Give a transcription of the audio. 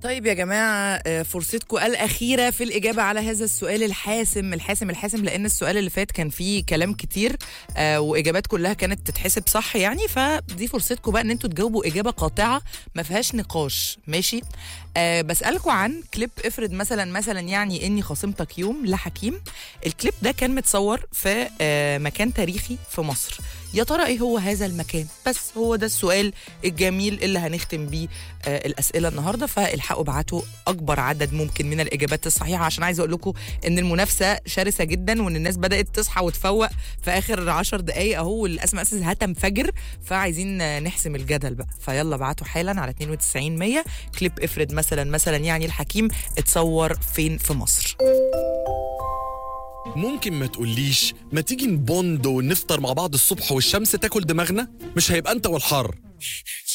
طيب يا جماعة آه، فرصتكم الأخيرة في الإجابة على هذا السؤال الحاسم الحاسم الحاسم لأن السؤال اللي فات كان فيه كلام كتير آه، وإجابات كلها كانت تتحسب صح يعني فدي فرصتكم بقى إن أنتوا تجاوبوا إجابة قاطعة ما فيهاش نقاش ماشي أه بسألكم عن كليب افرض مثلا مثلا يعني إني خصمتك يوم لحكيم الكليب ده كان متصور في آه، مكان تاريخي في مصر يا ترى ايه هو هذا المكان بس هو ده السؤال الجميل اللي هنختم بيه آه، الاسئله النهارده فالحقوا ابعتوا اكبر عدد ممكن من الاجابات الصحيحه عشان عايزه اقول لكم ان المنافسه شرسه جدا وان الناس بدات تصحى وتفوق في اخر عشر دقائق اهو والاسماء اساس هتنفجر فعايزين آه، نحسم الجدل بقى فيلا ابعتوا حالا على 92 100 كليب افرض مثلا مثلا يعني الحكيم اتصور فين في مصر ممكن ما تقوليش ما تيجي نبوند ونفطر مع بعض الصبح والشمس تاكل دماغنا مش هيبقى انت والحر